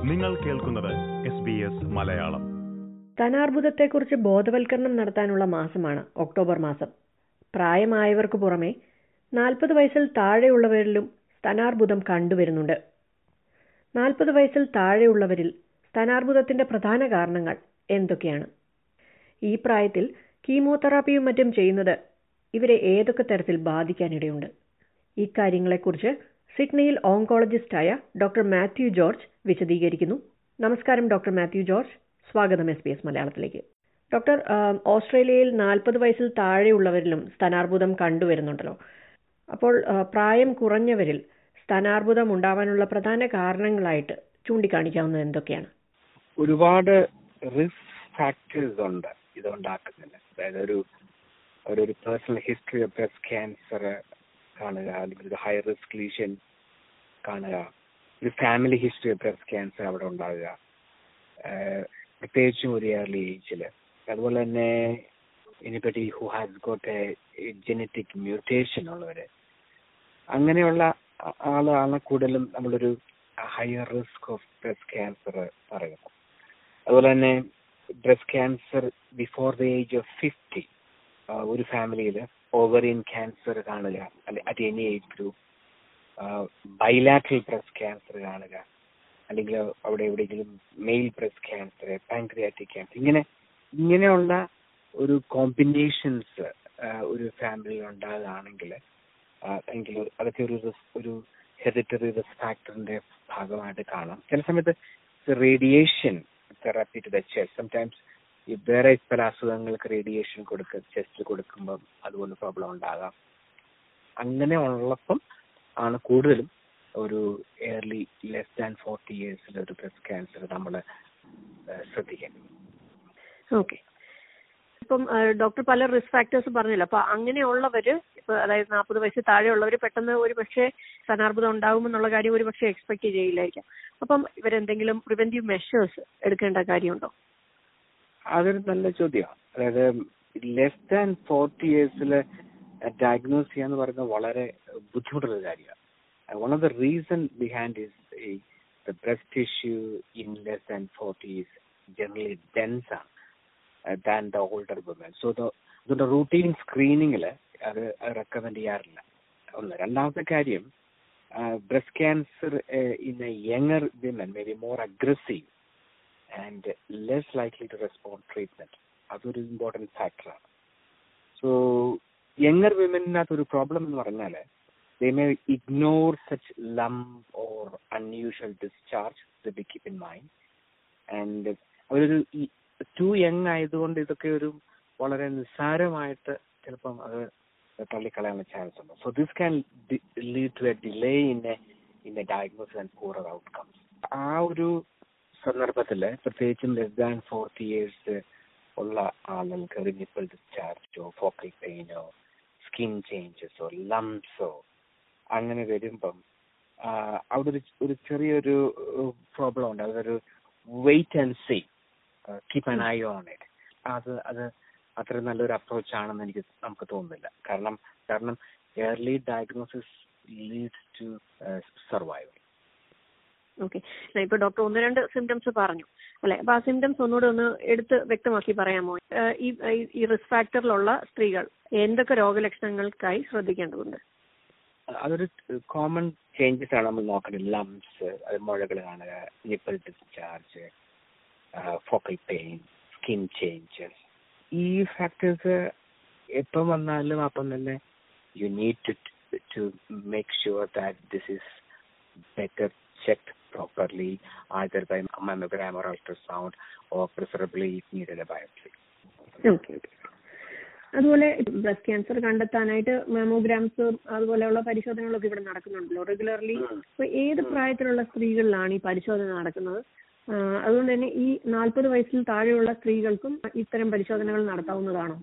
നിങ്ങൾ കേൾക്കുന്നത് S B S Malayalam സ്ഥാനാർബുദത്തെക്കുറിച്ച് ബോധവൽക്കരണം നടത്താനുള്ള മാസമാണ് ഒക്ടോബർ മാസം പ്രായമായവർക്ക് പുറമെ നാൽപ്പത് വയസ്സിൽ താഴെയുള്ളവരിലും സ്ഥാനാർബുദം കണ്ടുവരുന്നുണ്ട് നാൽപ്പത് വയസ്സിൽ താഴെയുള്ളവരിൽ സ്ഥാനാർബുദത്തിന്റെ പ്രധാന കാരണങ്ങൾ എന്തൊക്കെയാണ് ഈ പ്രായത്തിൽ കീമോതെറാപ്പിയും മറ്റും ചെയ്യുന്നത് ഇവരെ ഏതൊക്കെ തരത്തിൽ ബാധിക്കാനിടയുണ്ട് ഇക്കാര്യങ്ങളെക്കുറിച്ച് സിഡ്നിയിൽ ഓങ്കോളജിസ്റ്റായ ഡോക്ടർ മാത്യു ജോർജ് വിശദീകരിക്കുന്നു നമസ്കാരം ഡോക്ടർ മാത്യു ജോർജ് സ്വാഗതം എസ് ബി എസ് മലയാളത്തിലേക്ക് ഡോക്ടർ ഓസ്ട്രേലിയയിൽ നാൽപ്പത് വയസ്സിൽ താഴെയുള്ളവരിലും സ്ഥാനാർബുദം കണ്ടുവരുന്നുണ്ടല്ലോ അപ്പോൾ പ്രായം കുറഞ്ഞവരിൽ സ്ഥാനാർബുദം ഉണ്ടാവാനുള്ള പ്രധാന കാരണങ്ങളായിട്ട് ചൂണ്ടിക്കാണിക്കാവുന്നത് എന്തൊക്കെയാണ് ഒരുപാട് റിസ്ക് ഫാക്ടേഴ്സ് ഉണ്ട് ഇതുണ്ടാക്കുന്നതിന് അതായത് ഒരു ഒരു personal history of breast cancer കാണുക അല്ലെങ്കിൽ ഒരു ഹൈ റിസ്ക് ലീഷൻ കാണുക ഒരു family history of breast cancer അവിടെ ഉണ്ടാകുക പ്രത്യേകിച്ചും ഒരു ഇയർലി ഏജിൽ അതുപോലെ തന്നെ anybody who has got a genetic mutation ഉള്ളവര് അങ്ങനെയുള്ള ആളാണ് കൂടുതലും നമ്മളൊരു higher risk of breast cancer പറയുന്നത് അതുപോലെ തന്നെ breast cancer before the age of fifty ഒരു ഫാമിലിയിൽ ഓവറിയൻ ക്യാൻസർ കാണുക അല്ലെ at any age group bilateral breast cancer കാണുക അല്ലെങ്കിൽ അവിടെ എവിടെയെങ്കിലും male breast cancer pancreatic cancer ഇങ്ങനെ ഇങ്ങനെയുള്ള ഒരു കോമ്പിനേഷൻസ് ഒരു ഫാമിലിയിൽ ഉണ്ടാകുകയാണെങ്കിൽ എങ്കിൽ അതൊക്കെ ഒരു ഒരു ഹെറിറ്ററി റിസ്ക് ഫാക്ടറിന്റെ ഭാഗമായിട്ട് കാണാം ചില സമയത്ത് radiation therapy to the chest sometimes ഈ വേറെ പല അസുഖങ്ങൾക്ക് റേഡിയേഷൻ കൊടുക്ക ചെസ്റ്റ് കൊടുക്കുമ്പം അതുപോലെ പ്രോബ്ലം ഉണ്ടാകാം അങ്ങനെ ഉള്ളപ്പം ആണ് കൂടുതലും ഒരു എയർലി ലെസ് ദാൻ ഫോർട്ടി ഇയേഴ്സിൽ ഒരു ബ്രസ്റ്റ് ക്യാൻസർ നമ്മൾ ശ്രദ്ധിക്കേണ്ടത് ഓക്കെ ഇപ്പം ഡോക്ടർ പല റിസ്ക് ഫാക്ടേഴ്സ് പറഞ്ഞല്ലോ അപ്പൊ അങ്ങനെയുള്ളവര് ഇപ്പൊ അതായത് നാൽപ്പത് വയസ്സ് താഴെയുള്ളവര് പെട്ടെന്ന് ഒരു പക്ഷേ സ്ഥാനാർബുദം ഉണ്ടാകുമെന്നുള്ള കാര്യം ഒരു പക്ഷേ എക്സ്പെക്ട് ചെയ്യില്ലായിരിക്കാം അപ്പം ഇവരെന്തെങ്കിലും പ്രിവെന്റീവ് മെഷേഴ്സ് എടുക്കേണ്ട കാര്യമുണ്ടോ അതൊരു നല്ല ചോദ്യമാണ് അതായത് ലെസ് ദാൻ ഫോർട്ടി ഇയേഴ്സിൽ ഡയഗ്നോസ് ചെയ്യാന്ന് പറയുന്നത് വളരെ ബുദ്ധിമുട്ടുള്ള കാര്യമാണ് one of the reason behind is the breast tissue in less than forty is generally dense ആണ് than the older woman so the അതുകൊണ്ട് റൂട്ടീൻ സ്ക്രീനിങ്ങിൽ അത് റെക്കമെൻഡ് ചെയ്യാറില്ല ഒന്ന് രണ്ടാമത്തെ കാര്യം breast cancer in a younger women may be more aggressive and less likely to respond treatment അതൊരു important ഫാക്ടറാണ് സോ യങ്ങർ വിമനകത്ത് ഒരു പ്രോബ്ലം എന്ന് പറഞ്ഞാൽ they may ignore such lump or unusual discharge the be keep in mind and അവരൊരു too young ആയതുകൊണ്ട് ഇതൊക്കെ ഒരു വളരെ നിസ്സാരമായിട്ട് ചിലപ്പം അത് തള്ളിക്കളയാനുള്ള ചാൻസ് ഉണ്ട് so this can lead to a delay in a in a diagnosis and poor outcomes ആ ഒരു സന്ദർഭത്തിൽ പ്രത്യേകിച്ചും ലെസ് ദാൻ ഫോർട്ടി ഇയേഴ്സ് ഉള്ള ആളുകൾക്ക് ഒരു നിപ്പിൾ ഡിസ്ചാർജോ ഫോക്കൽ പെയിനോ സ്കിൻ ചേഞ്ചസോ ലംസോ അങ്ങനെ വരുമ്പം അവിടെ ഒരു ഒരു ചെറിയൊരു പ്രോബ്ലം ഉണ്ട് അതൊരു wait and see keep an eye on it അത് അത് അത്ര നല്ലൊരു അപ്രോച്ച് ആണെന്ന് എനിക്ക് നമുക്ക് തോന്നുന്നില്ല കാരണം കാരണം early diagnosis leads to survival okay ഇപ്പൊ ഡോക്ടർ ഒന്ന് രണ്ട് സിംറ്റംസ് പറഞ്ഞു അല്ലെ അപ്പൊ ആ സിംറ്റംസ് ഒന്നുകൂടെ ഒന്ന് എടുത്ത് വ്യക്തമാക്കി പറയാമോ ഈ ഈ റിസ്ക് ഫാക്ടറിലുള്ള സ്ത്രീകൾ എന്തൊക്കെ രോഗലക്ഷണങ്ങൾക്കായി ശ്രദ്ധിക്കേണ്ടതുണ്ട് അതൊരു കോമൺ ചേഞ്ചസ് ആണ് നമ്മൾ നോക്കേണ്ടത് ലംസ് അത് മുഴകൾ കാണുക nipple discharge focal pain skin changes ഈ ഫാക്ടേഴ്സ് എപ്പം വന്നാലും അപ്പം തന്നെ you need to to make sure that this is better checked properly either by mammogram or ultrasound or preferably if needed a biopsy. Okay okay അതുപോലെ breast cancer കണ്ടെത്താനായിട്ട് mammograms അതുപോലെയുള്ള പരിശോധനകളൊക്കെ ഇവിടെ നടക്കുന്നുണ്ടല്ലോ regularly അപ്പൊ ഏത് പ്രായത്തിലുള്ള സ്ത്രീകളിലാണ് ഈ പരിശോധന നടക്കുന്നത് അതുകൊണ്ട് തന്നെ ഈ നാൽപ്പത് വയസ്സിൽ താഴെയുള്ള സ്ത്രീകൾക്കും ഇത്തരം പരിശോധനകൾ നടത്താവുന്നതാണോ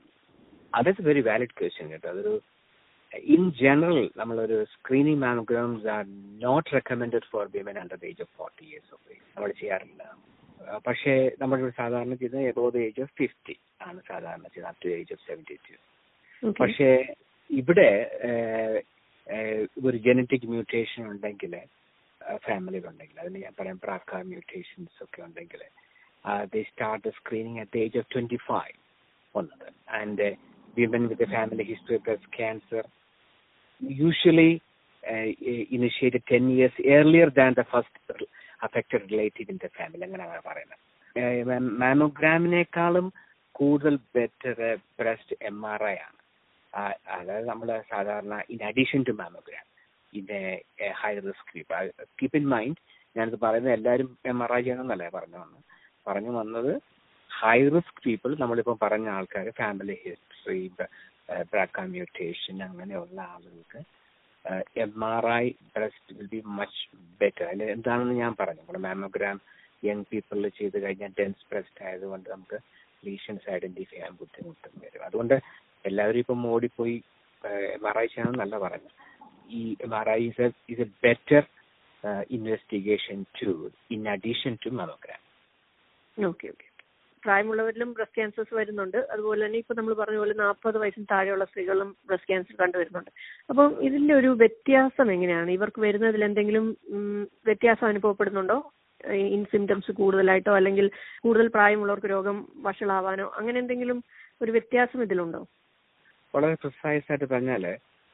അതൊരു വെരി വാലിഡ് ക്വസ്റ്റ്യൻ കേട്ടോ അതൊരു in general, നമ്മളൊരു screening mammograms are not recommended for women under the age of forty years of age നമ്മൾ ചെയ്യാറില്ല പക്ഷേ നമ്മൾ സാധാരണ ചെയ്യുന്നത് above the age of fifty ആണ് സാധാരണ ചെയ്യുന്നത് up to age of seventy two പക്ഷേ ഇവിടെ ഒരു ജനറ്റിക് മ്യൂട്ടേഷൻ ഉണ്ടെങ്കിൽ ഫാമിലിയിലുണ്ടെങ്കിൽ അതിന് ഞാൻ പറയാം ബ്രാക്ക മ്യൂട്ടേഷൻസ് ഒക്കെ ഉണ്ടെങ്കിൽ they start screening at age of twenty five ഒന്നത് and women with family history of breast cancer usually initiated ten years earlier than the first affected relative in the family അങ്ങനെയാണ് പറയുന്നത് മാമോഗ്രാമിനേക്കാളും കൂടുതൽ better breast M R I ആണ് ആ, അതായത് നമ്മൾ സാധാരണ in addition to mammogram in high risk group keep in mind ഞാനിത് പറയുന്നത് എല്ലാവരും എം ആർ ഐ ചെയ്യണമെന്നല്ല പറഞ്ഞു വന്നത് പറഞ്ഞു വന്നത് ഹൈ റിസ്ക് പീപ്പിൾ നമ്മളിപ്പോൾ പറഞ്ഞ ആൾക്കാർ ഫാമിലി ഹിസ്റ്ററി ബ്രാക്ക മ്യൂട്ടേഷൻ അങ്ങനെയുള്ള ആളുകൾക്ക് M R I breast will be much better അതിൽ എന്താണെന്ന് ഞാൻ പറഞ്ഞു നമ്മുടെ മാമോഗ്രാം യങ് പീപ്പിളിൽ ചെയ്ത് കഴിഞ്ഞാൽ ഡെൻസ് ബ്രസ്റ്റ് ആയതുകൊണ്ട് നമുക്ക് ലീഷൻസ് ഐഡന്റിഫൈ ചെയ്യാൻ ബുദ്ധിമുട്ടും വരും അതുകൊണ്ട് എല്ലാവരും ഇപ്പം ഓടിപ്പോയി എം ആർ ഐ ചെയ്യണമെന്നല്ല പറഞ്ഞു ഈ M R I is is a better investigation to in addition to mammogram okay okay പ്രായമുള്ളവരിലും ബ്രസ്റ്റ് ക്യാൻസേഴ്സ് വരുന്നുണ്ട് അതുപോലെ തന്നെ ഇപ്പൊ നമ്മൾ പറഞ്ഞ പോലെ നാൽപ്പത് വയസ്സിന് താഴെയുള്ള സ്ത്രീകളും ബ്രസ്റ്റ് ക്യാൻസർ കണ്ടുവരുന്നുണ്ട് അപ്പം ഇതിന്റെ ഒരു വ്യത്യാസം എങ്ങനെയാണ് ഇവർക്ക് വരുന്നതിൽ എന്തെങ്കിലും ഉം, വ്യത്യാസം അനുഭവപ്പെടുന്നുണ്ടോ ഇൻ സിംറ്റംസ് കൂടുതലായിട്ടോ അല്ലെങ്കിൽ കൂടുതൽ പ്രായമുള്ളവർക്ക് രോഗം വഷളാവാനോ അങ്ങനെ എന്തെങ്കിലും ഒരു വ്യത്യാസം ഇതിലുണ്ടോ വളരെ പ്രിസൈസ് ആയിട്ട് പറഞ്ഞാൽ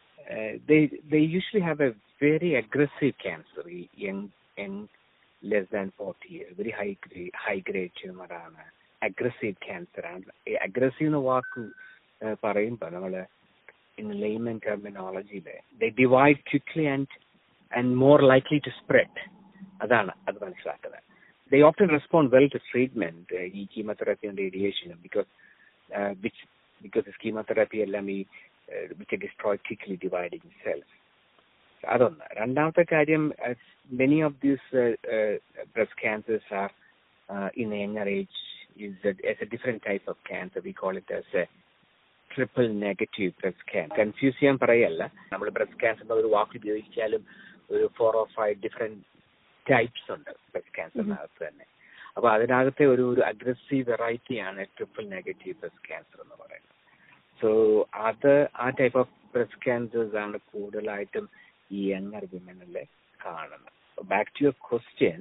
they usually have a very aggressive cancer ഈ young young less than forty years very high grade high grade ട്യൂമറാണ് അഗ്രസീവ് ക്യാൻസർ ആണ് അഗ്രസീവ് എന്ന വാക്ക് പറയുമ്പോൾ നമ്മൾ ഇൻ ലെയ്മൻ ടെർമിനോളജിയിൽ the divide quickly and and more likely to spread അതാണ് അത് മനസ്സിലാക്കുന്നത് they often respond well to treatment ഈ കീമോതെറാപ്പിയും റേഡിയേഷനും because which because this chemotherapy എല്ലാം ഈ which destroy quickly dividing cells അതൊന്ന് രണ്ടാമത്തെ കാര്യം many of these breast cancers are in younger age is is a different type of cancer we call it as a triple negative breast cancer confuse ചെയ്യാൻ പറയല്ല നമ്മൾ breast cancer ഒരു വാക്ക് ഉപയോഗിച്ചാലും ഒരു four or five different types ഉണ്ട് breast ക്യാൻസറിനകത്ത് തന്നെ അപ്പൊ അതിനകത്തെ ഒരു ഒരു അഗ്രസീവ് വെറൈറ്റിയാണ് ട്രിപ്പിൾ നെഗറ്റീവ് ബ്രസ്റ്റ് ക്യാൻസർ എന്ന് പറയുന്നത് സോ അത് ആ ടൈപ്പ് ഓഫ് ബ്രസ്റ്റ് ക്യാൻസേഴ്സ് ആണ് കൂടുതലായിട്ടും ഈ യങ്ങർ വിമനിൽ കാണുന്നത് back to your question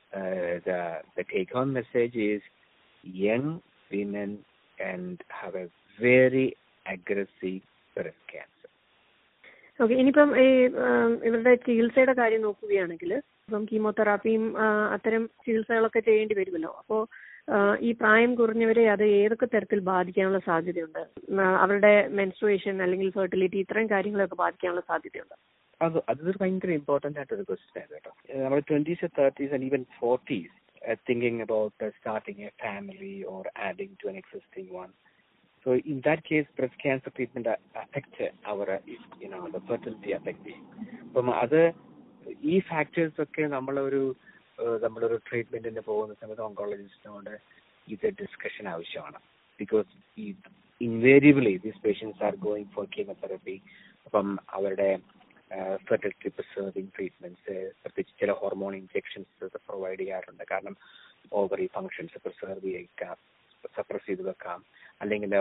the take home message is young women and have a very aggressive breast cancer okay ഇനിയിപ്പം ഈ ആം, ഇവരുടെ ചികിത്സയുടെ കാര്യം നോക്കുകയാണെങ്കിൽ ഇപ്പം കീമോതെറാപ്പിയും ആ, അത്തരം ചികിത്സകളൊക്കെ ചെയ്യേണ്ടി വരുമല്ലോ അപ്പോൾ ഈ പ്രായം കുറഞ്ഞവരെ അത് ഏതൊക്കെ തരത്തിൽ ബാധിക്കാനുള്ള സാധ്യതയുണ്ട് ആ, അവരുടെ മെൻസ്ട്രുവേഷൻ അല്ലെങ്കിൽ ഫെർട്ടിലിറ്റി ഇത്തരം കാര്യങ്ങളൊക്കെ ബാധിക്കാനുള്ള സാധ്യതയുണ്ട് അത് അതൊരു ഭയങ്കര ഇമ്പോർട്ടന്റ് ആയിട്ടൊരു ക്വസ്റ്റ്യൻ ആണ് കേട്ടോ നമ്മൾ twenties thirties and even forties thinking about starting a family or adding to an existing one so in that case breast cancer treatment affect our you know the fertility affect അപ്പം അത് ഈ factors ഒക്കെ നമ്മളൊരു ഏഹ്, നമ്മളൊരു ട്രീറ്റ്മെന്റിന് പോകുന്ന സമയത്ത് ഓങ്കോളജിസ്റ്റിനോട് ഇത് ഡിസ്കഷൻ ആവശ്യമാണ് ബിക്കോസ് ഈ invariably these patients are going for chemotherapy അപ്പം അവരുടെ ഫെർട്ടിലിറ്റി പ്രിസർവിങ് ട്രീറ്റ്മെന്റ്സ് പ്രത്യേകിച്ച് ചില ഹോർമോൺ ഇൻജെക്ഷൻസ് പ്രൊവൈഡ് ചെയ്യാറുണ്ട് കാരണം ഓവറി ഫങ്ഷൻസ് പ്രിസർവ് ചെയ്യിക്കാം സപ്രസ് ചെയ്ത് വെക്കാം അല്ലെങ്കിൽ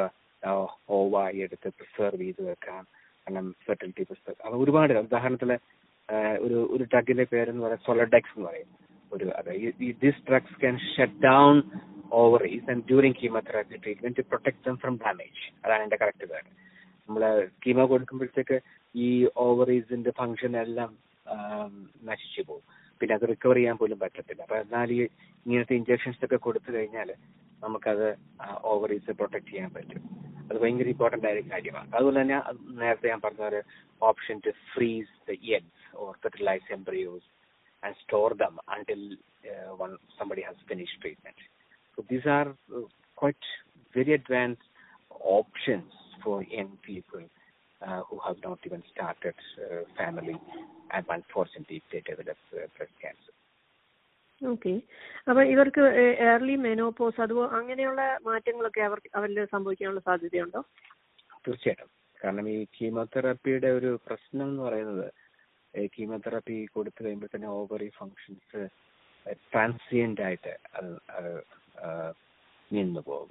ഓവായി എടുത്ത് പ്രിസർവ് ചെയ്ത് വെക്കാം കാരണം ഫെർട്ടിലിറ്റി പ്രിസർവ് അത് ഒരുപാട് ഉദാഹരണത്തിന് ആഹ് ഒരു ഒരു ഡ്രഗിന്റെ പേരെന്ന് പറയുന്നത് സൊളഡെക്സ് എന്ന് പറയും ഒരു അത് this drugs can shut down ovaries and during chemotherapy treatment to protect them from damage അതാണ് എന്റെ കറക്റ്റ് വേർഡ് നമ്മള് കീമോ കൊടുക്കുമ്പോഴത്തേക്ക് ഈ ഓവറീസിന്റെ ഫങ്ഷൻ എല്ലാം ആം, നശിച്ചു പോകും പിന്നെ അത് റിക്കവർ ചെയ്യാൻ പോലും പറ്റത്തില്ല അപ്പൊ എന്നാൽ ഈ ഇങ്ങനത്തെ ഇഞ്ചക്ഷൻസ് ഒക്കെ കൊടുത്തു കഴിഞ്ഞാൽ നമുക്കത് ഓവറീസ് പ്രൊട്ടക്ട് ചെയ്യാൻ പറ്റും അത് ഭയങ്കര ഇമ്പോർട്ടന്റ് ആയ ഒരു കാര്യമാണ് അതുപോലെ തന്നെ അത് നേരത്തെ ഞാൻ പറഞ്ഞ പോലെ option to freeze the eggs or fertilize embryos and store them until uh, one somebody has finished treatment. So these are uh, quite very advanced options for young people uh, who have not even started uh, family and unfortunately they develop uh, breast cancer. Okay അപ്പൊ ഇവർക്ക് early menopause അതുപോ അങ്ങനെയുള്ള മാറ്റങ്ങളൊക്കെ അവർക്ക് അവരിൽ സംഭവിക്കാനുള്ള സാധ്യതയുണ്ടോ തീർച്ചയായിട്ടും കാരണം ഈ കീമോതെറാപ്പിയുടെ ഒരു പ്രശ്നം എന്ന് പറയുന്നത് കീമോതെറാപ്പി കൊടുത്തു കഴിയുമ്പോൾ തന്നെ ഓവറി ഫങ്ഷൻസ് ട്രാൻസിയന്റ് ആയിട്ട് അത് അത്, ആ, നിന്നു പോകും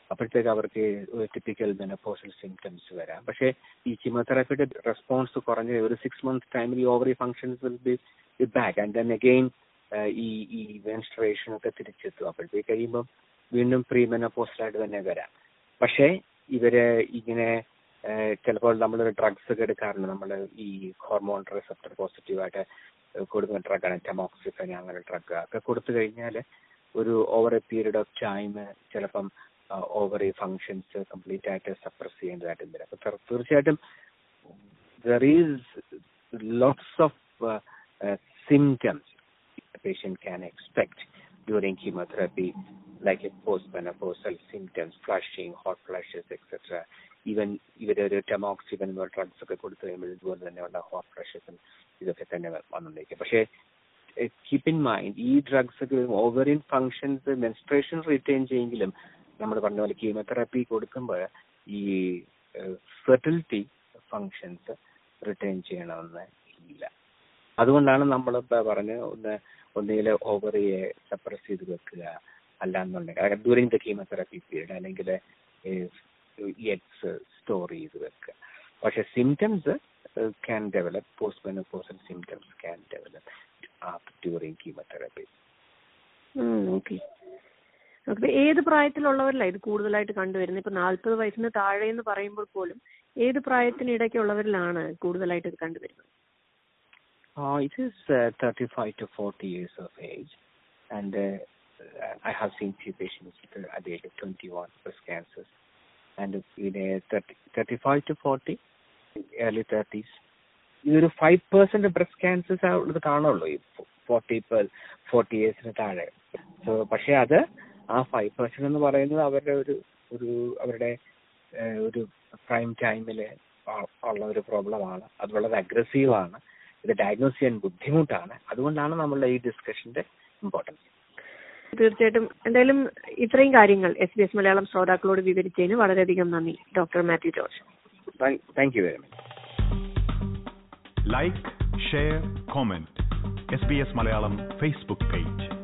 അപ്പോഴത്തേക്ക് അവർക്ക് ടിപ്പിക്കൽ മെനപ്പോസൽ സിംറ്റംസ് വരാം പക്ഷേ ഈ കീമോതെറാപ്പിയുടെ റെസ്പോൺസ് കുറഞ്ഞ ഒരു സിക്സ് മന്ത് ടൈമിൽ ഈ ovary functions will be back and then again ഈ ഈ മെൻസ്ട്രേഷൻ ഒക്കെ തിരിച്ചെത്തും അപ്പോഴത്തേക്ക് കഴിയുമ്പം വീണ്ടും പ്രീ മെനപ്പോസലായിട്ട് തന്നെ വരാം പക്ഷേ ഇവര് ഇങ്ങനെ ചിലപ്പോൾ നമ്മളൊരു ഡ്രഗ്സ് ഒക്കെ എടുക്കാറുണ്ട് നമ്മൾ ഈ ഹോർമോൺ റിസപ്റ്റർ പോസിറ്റീവായിട്ട് കൊടുക്കുന്ന ഡ്രഗാണ് ടെമോക്സിഫൻ അങ്ങനെ ഡ്രഗ് ഒക്കെ കൊടുത്തു കഴിഞ്ഞാൽ ഒരു over a period of time ചിലപ്പം ഓവർ ഈ ഫങ്ഷൻസ് കംപ്ലീറ്റ് ആയിട്ട് സപ്രസ് ചെയ്യേണ്ടതായിട്ട് വരും അപ്പൊ തീർച്ചയായിട്ടും there is lots of symptoms patient can expect during chemotherapy, like a postmenopausal symptoms, flushing, hot flushes, etc. Even ഇവരൊരു ടെമോക്സിബൻ ഡ്രഗ്സ് ഒക്കെ കൊടുത്തു കഴിയുമ്പോൾ ഇതുപോലെ തന്നെയുള്ള ഹോട്ട് ഫ്ലഷസും ഇതൊക്കെ തന്നെ വന്നുകൊണ്ടിരിക്കും പക്ഷേ കീപ്പ് ഇൻ മൈൻഡ് ഈ ഡ്രഗ്സ് ഒക്കെ ഓവറിൻ ഫങ്ഷൻസ് മെൻസ്ട്രേഷൻ റിറ്റെയിൻ ചെയ്യെങ്കിലും നമ്മൾ പറഞ്ഞ പോലെ കീമോതെറാപ്പി കൊടുക്കുമ്പോൾ ഈ ഫെർട്ടിലിറ്റി ഫങ്ഷൻസ് റിട്ടേൺ ചെയ്യണമെന്ന് ഇല്ല അതുകൊണ്ടാണ് നമ്മൾ പറഞ്ഞ് ഒന്ന് ഒന്നുകിൽ ഓവറിയെ സപ്രസ് ചെയ്ത് വെക്കുക അല്ലാന്നുണ്ടെങ്കിൽ ഡ്യൂറിങ് ദ കീമോതെറാപ്പി പീരീഡ് അല്ലെങ്കിൽ എഗ്സ് സ്റ്റോർ ചെയ്ത് വെക്കുക പക്ഷെ symptoms can develop post menopausal symptoms can develop after during chemotherapy okay അപ്പൊ ഏത് പ്രായത്തിലുള്ളവരിലാ ഇത് കൂടുതലായിട്ട് കണ്ടുവരുന്നത് ഇപ്പൊ നാല്പത് വയസ്സിന് താഴെ എന്ന് പറയുമ്പോൾ പോലും ഏത് പ്രായത്തിനിടയ്ക്കുള്ളവരിലാണ് കൂടുതലായിട്ട് ഇത് കണ്ടുവരുന്നത് Uh, it is uh, 35 to 40 years of age, and uh, I have seen few patients uh, at the age of 21 breast cancers, and in a 30, 35 to 40, early 30s. ഇതൊരു ഫൈവ് പെർസെന്റ് ബ്രസ്റ്റ് ക്യാൻസേഴ്സ് ഉള്ളത് കാണുള്ളൂ ഈ forty forty ഇയേഴ്സിന് താഴെ so പക്ഷെ അത് ആ five percent എന്ന് പറയുന്നത് അവരുടെ ഒരു ഒരു അവരുടെ ഒരു പ്രൈം ടൈമിൽ ഉള്ള ഒരു പ്രോബ്ലമാണ് അത് വളരെ അഗ്രസീവ് ആണ് ഇത് ഡയഗ്നോസ് ചെയ്യാൻ ബുദ്ധിമുട്ടാണ് അതുകൊണ്ടാണ് നമ്മളുടെ ഈ ഡിസ്കഷന്റെ ഇമ്പോർട്ടൻസ് തീർച്ചയായിട്ടും എന്തായാലും ഇത്രയും കാര്യങ്ങൾ എസ് ബി എസ് മലയാളം ശ്രോതാക്കളോട് വിവരിച്ചതിന് വളരെയധികം നന്ദി doctor Mathew George thank you very much like share comment S B S Malayalam Facebook page